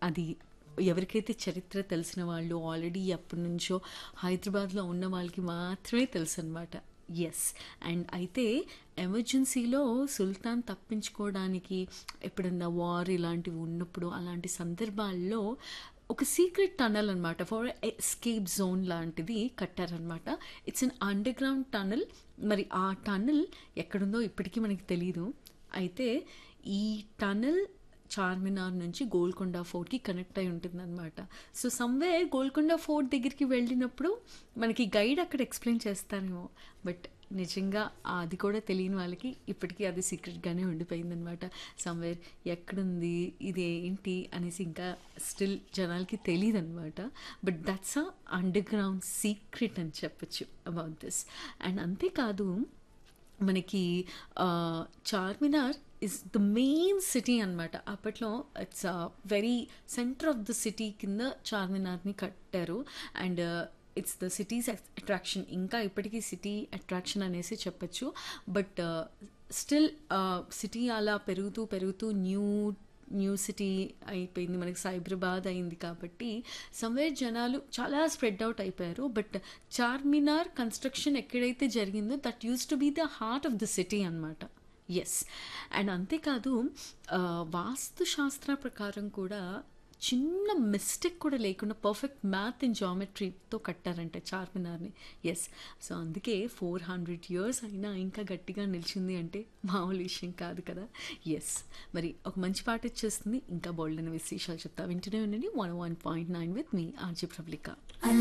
అది ఎవరికైతే చరిత్ర తెలిసిన వాళ్ళు ఆల్రెడీ ఎప్పటినుంచో హైదరాబాద్‌లో ఉన్న వాళ్ళకి మాత్రమే తెలుసనమాట. యెస్. అండ్ అయితే ఎమర్జెన్సీలో సుల్తాన్ తప్పించుకోవడానికి ఎప్పుడన్నా వార్ ఇలాంటివి ఉన్నప్పుడు అలాంటి సందర్భాల్లో ఒక సీక్రెట్ టనెల్ అనమాట. ఫర్ ఎస్కేప్ జోన్ లాంటిది కట్టారనమాట. It's an underground tunnel. మరి ఆ టనెల్ ఎక్కడుందో ఇప్పటికీ మనకి తెలీదు. అయితే ఈ టనెల్ చార్మినార్ నుంచి గోల్కొండ ఫోర్ట్‌కి కనెక్ట్ అయి ఉంటుందనమాట. సో, సమ్‌వేర్ గోల్కొండ ఫోర్ట్ దగ్గరికి వెళ్ళినప్పుడు మనకి గైడ్ అక్కడ ఎక్స్‌ప్లెయిన్ చేస్తారేమో. బట్ నిజంగా అది కూడా తెలియని వాళ్ళకి ఇప్పటికీ అది సీక్రెట్‌గానే ఉండిపోయిందనమాట. సమ్‌వేర్ ఎక్కడుంది? ఇది ఏంటి? అనేసి ఇంకా స్టిల్ జనాలకి తెలీదనమాట. But that's a underground secret అని చెప్పొచ్చు అబౌట్ దిస్. అండ్ అంతేకాదు మనకి ah, Charminar is the main city అనమాట. అప్పట్లో it's ah, very centre of the city కింద చార్మినార్‌ని కట్టారు. And it's the city's attraction. ఇంకా ఇప్పటికీ సిటీ అట్రాక్షన్ అనేసి చెప్పొచ్చు. బట్ స్టిల్ ఆహ్, సిటీ అలా పెరుగుతూ, పెరుగుతూ న్యూ న్యూ సిటీ అయిపోయింది. మనకి సైబరాబాద్ అయింది కాబట్టి సమ్‌వేర్ జనాలు చాలా స్ప్రెడ్ ఔట్ అయిపోయారు. బట్ చార్మినార్ కన్‌స్ట్రక్షన్ ఎక్కడైతే జరిగిందో that used to be the heart of the city అనమాట. యెస్. అండ్ అంతేకాదు ఆహ్, వాస్తు శాస్త్ర ప్రకారం కూడా చిన్న మిస్టేక్ కూడా లేకుండా పర్ఫెక్ట్ మ్యాథ్ అండ్ జియోమెట్రీతో కట్టారంట చార్మినార్‌ని. యెస్. సో, అందుకే 400 ఇయర్స్ అయినా ఇంకా గట్టిగా నిలిచింది అంటే మామూలు విషయం కాదు కదా! యెస్. మరి ఒక మంచి పాట వచ్చేస్తుంది. ఇంకా బోలెడన్ని విశేషాలు చెప్తా. వింటూనే ఉండండి 101.9 విత్ మీ ఆర్‌జే ప్రవళిక.